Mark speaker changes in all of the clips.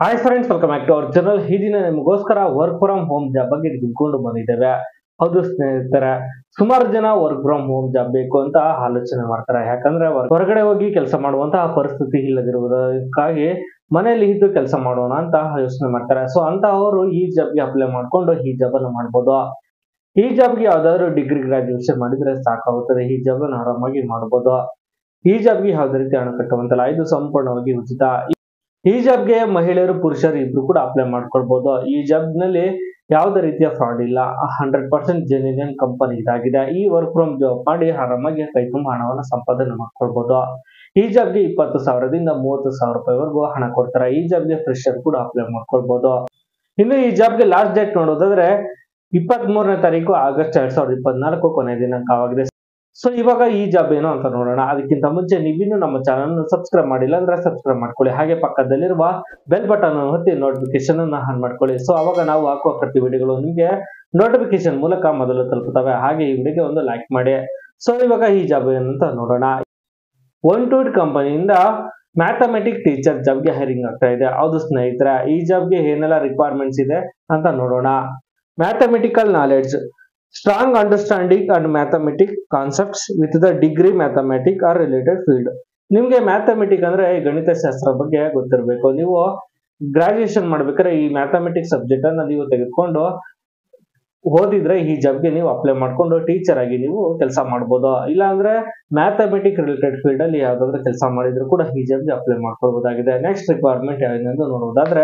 Speaker 1: hi friends welcome back to our channel ಈ ದಿನ ನಿಮಗೋಸ್ಕರ ವರ್ಕ್ ಫ್ರಮ್ ಹೋಮ್ ಜಾಬ್ ಬಗ್ಗೆ ತಿಳ್ಕೊಂಡು ಬಂದಿದ್ದೇವೆ ಹೌದು ಸ್ನೇಹಿತರೆ ಸುಮಾರು ಜನ ವರ್ಕ್ ಫ್ರಮ್ ಹೋಮ್ ಜಾಬ್ ಬೇಕು ಅಂತ ಆಲೋಚನೆ ಮಾಡ್ತಾರೆ ಯಾಕಂದ್ರೆ ಹೊರ- ಹೊರಗಡೆ ಹೋಗಿ ಕೆಲಸ ಮಾಡುವಂತಹ ಪರಿಸ್ಥಿತಿ ಇಲ್ಲದಿರುವುದಕ್ಕಾಗಿ ಮನೆಯಲ್ಲಿ ಇದ್ದು ಕೆಲಸ ಮಾಡೋಣ ಅಂತ ಯೋಚನೆ ಮಾಡ್ತಾರೆ ಸೊ ಅಂತಹವರು ಈ ಜಾಬ್ಗೆ ಅಪ್ಲೈ ಮಾಡ್ಕೊಂಡು ಈ ಜಾಬ್ ಅನ್ನು ಮಾಡ್ಬೋದು ಈ ಜಾಬ್ಗೆ ಯಾವ್ದಾದ್ರು ಡಿಗ್ರಿ ಗ್ರಾಜುಯೇಷನ್ ಮಾಡಿದ್ರೆ ಸಾಕಾಗುತ್ತದೆ ಈ ಜಾಬ್ ಅನ್ನು ಆರಾಮಾಗಿ ಮಾಡ್ಬೋದು ಈ ಜಾಬ್ಗೆ ಯಾವುದೇ ರೀತಿ ಹಣ ಕಟ್ಟುವಂತಲ್ಲ ಇದು ಸಂಪೂರ್ಣವಾಗಿ ಉಚಿತ ಈ ಜಾಬ್ಗೆ ಮಹಿಳೆಯರು ಪುರುಷರು ಇಬ್ರು ಕೂಡ ಅಪ್ಲೈ ಮಾಡ್ಕೊಳ್ಬಹುದು ಈ ಜಾಬ್ ನಲ್ಲಿ ಯಾವುದೇ ರೀತಿಯ ಫ್ರಾಡ್ ಇಲ್ಲ ಹಂಡ್ರೆಡ್ ಪರ್ಸೆಂಟ್ ಜೆನ್ಯೂನ್ ಕಂಪನಿ ಇದಾಗಿದೆ ಈ ವರ್ಕ್ ಫ್ರಮ್ ಜಾಬ್ ಮಾಡಿ ಆರಾಮಾಗಿ ಕೈ ತುಂಬ ಹಣವನ್ನು ಸಂಪಾದನೆ ಮಾಡ್ಕೊಳ್ಬಹುದು ಈ ಜಾಬ್ಗೆ ಇಪ್ಪತ್ತು ಸಾವಿರದಿಂದ ಮೂವತ್ತು ಸಾವಿರ ರೂಪಾಯಿವರೆಗೂ ಹಣ ಕೊಡ್ತಾರೆ ಈ ಜಾಬ್ಗೆ ಫ್ರೆಶರ್ ಕೂಡ ಅಪ್ಲೈ ಮಾಡ್ಕೊಳ್ಬಹುದು ಇನ್ನು ಈ ಜಾಬ್ಗೆ ಲಾಸ್ಟ್ ಡೇಟ್ ನೋಡೋದಾದ್ರೆ ಇಪ್ಪತ್ತ್ ಮೂರನೇ ತಾರೀಕು ಆಗಸ್ಟ್ ಎರಡ್ ಸಾವಿರದ ಇಪ್ಪತ್ನಾಲ್ಕು ಕೊನೆ ದಿನಾಂಕವಾಗಿದೆ ಸೊ ಇವಾಗ ಈ ಜಾಬ್ ಏನು ಅಂತ ನೋಡೋಣ ಅದಕ್ಕಿಂತ ಮುಂಚೆ ನೀವಿನ್ನು ನಮ್ಮ ಚಾನಲ್ ಸಬ್ಸ್ಕ್ರೈಬ್ ಮಾಡಿಲ್ಲ ಅಂದ್ರೆ ಸಬ್ಸ್ಕ್ರೈಬ್ ಮಾಡ್ಕೊಳ್ಳಿ ಹಾಗೆ ಪಕ್ಕದಲ್ಲಿರುವ ಬೆಲ್ ಬಟನ್ ಒತ್ತಿ ನೋಟಿಫಿಕೇಶನ್ ಅನ್ನ ಆನ್ ಮಾಡ್ಕೊಳ್ಳಿ ಸೊ ಅವಾಗ ನಾವು ಹಾಕುವ ಪ್ರತಿ ವಿಡಿಯೋಗಳು ನಿಮಗೆ ನೋಟಿಫಿಕೇಶನ್ ಮೂಲಕ ಮೊದಲು ತಲುಪುತ್ತವೆ ಹಾಗೆ ಈ ವಿಡಿಯೋಗೆ ಒಂದು ಲೈಕ್ ಮಾಡಿ ಸೊ ಇವಾಗ ಈ ಜಾಬ್ ಏನಂತ ನೋಡೋಣ ಒನ್ ಟು ಕಂಪನಿಯಿಂದ ಮ್ಯಾಥಮೆಟಿಕ್ ಟೀಚರ್ ಜಾಬ್ಗೆ ಹೈರಿಂಗ್ ಆಗ್ತಾ ಇದೆ ಹೌದು ಸ್ನೇಹಿತರೆ ಈ ಜಾಬ್ಗೆ ಏನೆಲ್ಲ ರಿಕ್ವೈರ್ಮೆಂಟ್ಸ್ ಇದೆ ಅಂತ ನೋಡೋಣ mathematical knowledge strong understanding and mathematic concepts with the degree mathematic or related field ನಿಮ್ಗೆ ಮ್ಯಾಥಮೆಟಿಕ್ ಅಂದ್ರೆ ಈ ಗಣಿತಶಾಸ್ತ್ರ ಬಗ್ಗೆ ಗೊತ್ತಿರಬೇಕು ನೀವು ಗ್ರಾಜುಯೇಷನ್ ಮಾಡ್ಬೇಕಾದ್ರೆ ಈ ಮ್ಯಾಥಮೆಟಿಕ್ ಸಬ್ಜೆಕ್ಟ್ ಅನ್ನ ನೀವು ತೆಗೆದುಕೊಂಡು ಓದಿದ್ರೆ ಈ ಜಾಬ್ಗೆ ನೀವು ಅಪ್ಲೈ ಮಾಡ್ಕೊಂಡು ಟೀಚರ್ ಆಗಿ ನೀವು ಕೆಲಸ ಮಾಡ್ಬೋದು ಇಲ್ಲ ಅಂದ್ರೆ ಮ್ಯಾಥಮೆಟಿಕ್ ರಿಲೇಟೆಡ್ ಫೀಲ್ಡ್ ಅಲ್ಲಿ ಯಾವ್ದಾದ್ರು ಕೆಲಸ ಮಾಡಿದ್ರು ಕೂಡ ಈ ಜಾಬ್ಗೆ ಅಪ್ಲೈ ಮಾಡ್ಕೊಳ್ಬಹುದಾಗಿದೆ ನೆಕ್ಸ್ಟ್ ರಿಕ್ವೈರ್ಮೆಂಟ್ ಏನೆಂದು ನೋಡುವುದಾದ್ರೆ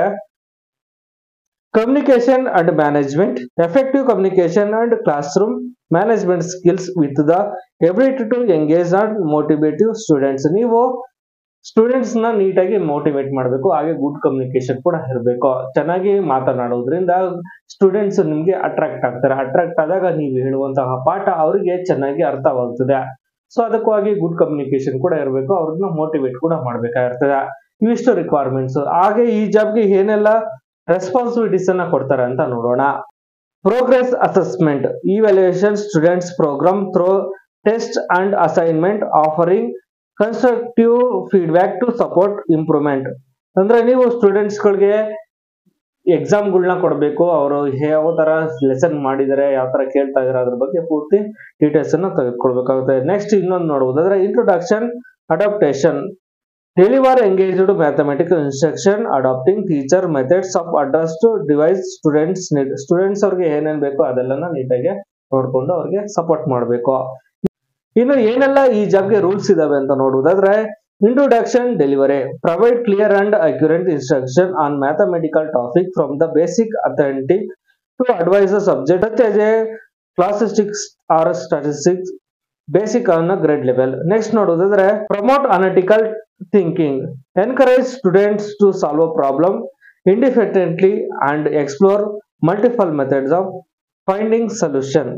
Speaker 1: communication and management effective communication and class room management skills with the ability to engage and motivative students ನೀವು ಸ್ಟೂಡೆಂಟ್ಸ್ ನ ನೀಟಾಗಿ ಮೋಟಿವೇಟ್ ಮಾಡಬೇಕು ಹಾಗೆ ಗುಡ್ ಕಮ್ಯುನಿಕೇಶನ್ ಕೂಡ ಇರಬೇಕು ಚೆನ್ನಾಗಿ ಮಾತನಾಡೋದ್ರಿಂದ ಸ್ಟೂಡೆಂಟ್ಸ್ ನಿಮ್ಗೆ ಅಟ್ರಾಕ್ಟ್ ಆಗ್ತಾರೆ ಅಟ್ರಾಕ್ಟ್ ಆದಾಗ ನೀವು ಹೇಳುವಂತಹ ಪಾಠ ಅವರಿಗೆ ಚೆನ್ನಾಗಿ ಅರ್ಥವಾಗ್ತದೆ ಸೊ ಅದಕ್ಕಾಗಿ ಗುಡ್ ಕಮ್ಯುನಿಕೇಶನ್ ಕೂಡ ಇರಬೇಕು ಅವ್ರನ್ನ ಮೋಟಿವೇಟ್ ಕೂಡ ಮಾಡ್ಬೇಕಾಗಿರ್ತದೆ ಇವಿಷ್ಟು ರಿಕ್ವೈರ್ಮೆಂಟ್ಸ್ ಹಾಗೆ ಈ ಜಾಬ್ಗೆ ಏನೆಲ್ಲ ರೆಸ್ಪಾನ್ಸಿಬಿಲಿಟೀಸ್ ಅನ್ನ ಕೊಡ್ತಾರೆ ಅಂತ ನೋಡೋಣ progress assessment evaluation students program through test and assignment offering constructive feedback to support improvement ಅಂದ್ರೆ ನೀವು ಸ್ಟೂಡೆಂಟ್ಸ್ ಗಳಿಗೆ ಎಕ್ಸಾಮ್ಗಳನ್ನ ಕೊಡಬೇಕು ಅವರು ಯಾವ ತರ ಲೆಸನ್ ಮಾಡಿದ್ದಾರೆ ಯಾವ ತರ ಕೇಳ್ತಾ ಇದಾರೆ ಅದ್ರ ಬಗ್ಗೆ ಪೂರ್ತಿ ಡೀಟೇಲ್ಸ್ ಅನ್ನ ತೆಗೆದುಕೊಳ್ಬೇಕಾಗುತ್ತೆ ನೆಕ್ಸ್ಟ್ ಇನ್ನೊಂದು ನೋಡುವುದಾದ್ರೆ introduction adaptation deliver engaged mathematical instruction adapting teacher methods of address to devise students need students ಅವ್ರಿಗೆ ಏನೇನ್ ಬೇಕೋ ಅದೆಲ್ಲನ ನೀಟಾಗಿ ನೋಡ್ಕೊಂಡು ಅವ್ರಿಗೆ ಸಪೋರ್ಟ್ ಮಾಡಬೇಕು ಇನ್ನು ಏನೆಲ್ಲ ಈ ಜಾಬ್ಗೆ ರೂಲ್ಸ್ ಇದಾವೆ ಅಂತ ನೋಡುವುದಾದ್ರೆ introduction delivery provide clear and accurate instruction on mathematical topic from the basic authentic to advise the subject such as a classistics or statistics basic on grade level next ನೋಡೋದಾದ್ರೆ promote analytical thinking encourage students to solve a problem independently and explore multiple methods of finding solution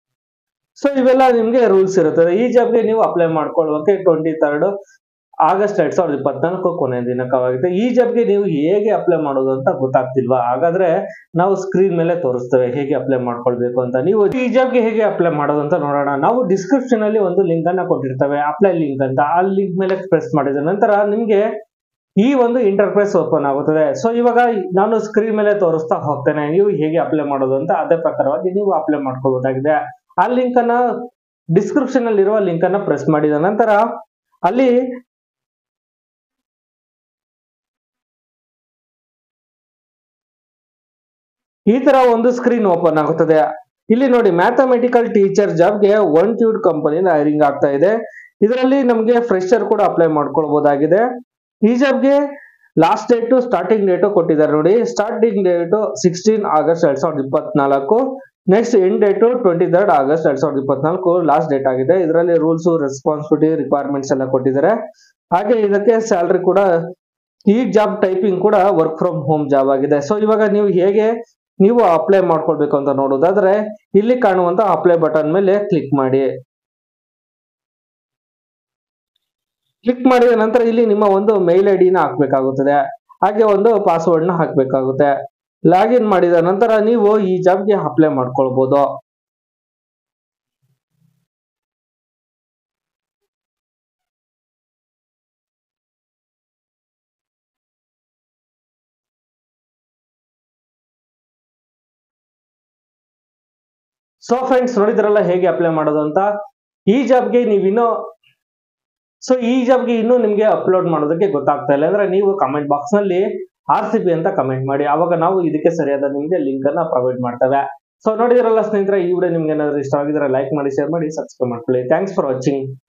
Speaker 1: so ಇವೆಲ್ಲ ನಿಮ್ಗೆ rules ಇರುತ್ತದೆ ಈ ಜಾಬ್ಗೆ ನೀವು apply ಮಾಡ್ಕೊಳ್ಳೋಕೆ twenty third August ಎರಡ್ ಸಾವಿರದ ಇಪ್ಪತ್ನಾಲ್ಕು ಕೊನೆಯ ದಿನಾಂಕವಾಗಿದೆ ಈ ಜಾಬ್ಗೆ ನೀವು ಹೇಗೆ ಅಪ್ಲೈ ಮಾಡೋದು ಅಂತ ಗೊತ್ತಾಗ್ತಿಲ್ವಾ ಹಾಗಾದ್ರೆ ನಾವು ಸ್ಕ್ರೀನ್ ಮೇಲೆ ತೋರಿಸ್ತೇವೆ ಹೇಗೆ ಅಪ್ಲೈ ಮಾಡ್ಕೊಳ್ಬೇಕು ಅಂತ ನೀವು ಈ ಜಾಬ್ಗೆ ಹೇಗೆ ಅಪ್ಲೈ ಮಾಡೋದು ಅಂತ ನೋಡೋಣ ನಾವು ಡಿಸ್ಕ್ರಿಪ್ಷನ್ ಅಲ್ಲಿ ಒಂದು ಲಿಂಕ್ ಅನ್ನ ಕೊಟ್ಟಿರ್ತೇವೆ ಅಪ್ಲೈ ಲಿಂಕ್ ಅಂತ ಆ ಲಿಂಕ್ ಮೇಲೆ ಪ್ರೆಸ್ ಮಾಡಿದ ನಂತರ ನಿಮ್ಗೆ ಈ ಒಂದು ಇಂಟರ್ಫೇಸ್ ಓಪನ್ ಆಗುತ್ತದೆ ಸೊ ಇವಾಗ ನಾನು ಸ್ಕ್ರೀನ್ ಮೇಲೆ ತೋರಿಸ್ತಾ ಹೋಗ್ತೇನೆ ನೀವು ಹೇಗೆ ಅಪ್ಲೈ ಮಾಡೋದು ಅಂತ ಅದೇ ಪ್ರಕಾರವಾಗಿ ನೀವು ಅಪ್ಲೈ ಮಾಡ್ಕೋಬಹುದಾಗಿದೆ ಆ ಲಿಂಕ್ ಅನ್ನ ಡಿಸ್ಕ್ರಿಪ್ಷನ್ ಅಲ್ಲಿ ಇರುವ ಲಿಂಕ್ ಅನ್ನ ಪ್ರೆಸ್ ಮಾಡಿದ ನಂತರ ಅಲ್ಲಿ ಈ ತರ ಒಂದು ಸ್ಕ್ರೀನ್ ಓಪನ್ ಆಗುತ್ತದೆ ಇಲ್ಲಿ ನೋಡಿ ಮ್ಯಾಥಮೆಟಿಕಲ್ ಟೀಚರ್ ಜಾಬ್ಗೆ ಒನ್ ಟ್ಯೂಡ್ ಕಂಪನಿಯಿಂದ ಹೈರಿಂಗ್ ಆಗ್ತಾ ಇದೆ ಇದರಲ್ಲಿ ನಮಗೆ ಫ್ರೆಶರ್ ಕೂಡ ಅಪ್ಲೈ ಮಾಡ್ಕೊಳ್ಬಹುದಾಗಿದೆ ಈ ಜಾಬ್ಗೆ ಲಾಸ್ಟ್ ಡೇಟ್ ಸ್ಟಾರ್ಟಿಂಗ್ ಡೇಟು ಕೊಟ್ಟಿದ್ದಾರೆ ನೋಡಿ ಸ್ಟಾರ್ಟಿಂಗ್ ಡೇಟು ಸಿಕ್ಸ್ಟೀನ್ ಆಗಸ್ಟ್ ಎರಡ್ ಸಾವಿರದ ಇಪ್ಪತ್ನಾಲ್ಕು next end date twenty third August ಎರಡ್ ಸಾವಿರದ ಇಪ್ಪತ್ನಾಲ್ಕು ಲಾಸ್ಟ್ ಡೇಟ್ ಆಗಿದೆ ಇದರಲ್ಲಿ ರೂಲ್ಸ್ ರೆಸ್ಪಾನ್ಸಿಬಿಲಿಟಿ ರಿಕ್ವೈರ್ಮೆಂಟ್ಸ್ ಎಲ್ಲ ಕೊಟ್ಟಿದ್ದಾರೆ ಹಾಗೆ ಇದಕ್ಕೆ ಸ್ಯಾಲ್ರಿ ಕೂಡ ಈ ಜಾಬ್ ಟೈಪಿಂಗ್ ಕೂಡ ವರ್ಕ್ ಫ್ರಮ್ ಹೋಮ್ ಜಾಬ್ ಆಗಿದೆ ಸೊ ಇವಾಗ ನೀವು ಹೇಗೆ ನೀವು ಅಪ್ಲೈ ಮಾಡ್ಕೊಳ್ಬೇಕು ಅಂತ ನೋಡೋದಾದ್ರೆ ಇಲ್ಲಿ ಕಾಣುವಂತ ಅಪ್ಲೈ ಬಟನ್ ಮೇಲೆ ಕ್ಲಿಕ್ ಮಾಡಿ ಕ್ಲಿಕ್ ಮಾಡಿದ ನಂತರ ಇಲ್ಲಿ ನಿಮ್ಮ ಒಂದು ಮೇಲ್ ಐ ಡಿನ ಹಾಕ್ಬೇಕಾಗುತ್ತದೆ ಹಾಗೆ ಒಂದು ಪಾಸ್ವರ್ಡ್ ನ ಹಾಕ್ಬೇಕಾಗುತ್ತೆ ಲಾಗಿನ್ ಮಾಡಿದ ನಂತರ ನೀವು ಈ ಜಾಬ್ಗೆ ಅಪ್ಲೈ ಮಾಡ್ಕೊಳ್ಬಹುದು ಸೊ ಫ್ರೆಂಡ್ಸ್ ನೋಡಿದ್ರಲ್ಲ ಹೇಗೆ ಅಪ್ಲೈ ಮಾಡೋದು ಅಂತ ಈ ಜಾಬ್ಗೆ ನೀವು ಇನ್ನೂ ಸೊ ಈ ಜಾಬ್ಗೆ ಇನ್ನೂ ನಿಮಗೆ ಅಪ್ಲೋಡ್ ಮಾಡೋದಕ್ಕೆ ಗೊತ್ತಾಗ್ತಾ ಇಲ್ಲ ಅಂದ್ರೆ ನೀವು ಕಮೆಂಟ್ ಬಾಕ್ಸ್ ನಲ್ಲಿ ಆರ್ ಸಿ ಬಿ ಅಂತ ಕಮೆಂಟ್ ಮಾಡಿ ಅವಾಗ ನಾವು ಇದಕ್ಕೆ ಸರಿಯಾದ ನಿಮಗೆ ಲಿಂಕ್ ಅನ್ನ ಪ್ರೊವೈಡ್ ಮಾಡ್ತೇವೆ ಸೊ ನೋಡಿದ್ರಲ್ಲ ಸ್ನೇಹಿತರೆ ಈ ವಿಡಿಯೋ ನಿಮ್ಗೆ ಏನಾದ್ರು ಇಷ್ಟ ಆಗಿದ್ರೆ ಲೈಕ್ ಮಾಡಿ ಶೇರ್ ಮಾಡಿ ಸಬ್ಸ್ಕ್ರೈಬ್ ಮಾಡ್ಕೊಳ್ಳಿ ಥ್ಯಾಂಕ್ಸ್ ಫಾರ್ ವಾಚಿಂಗ್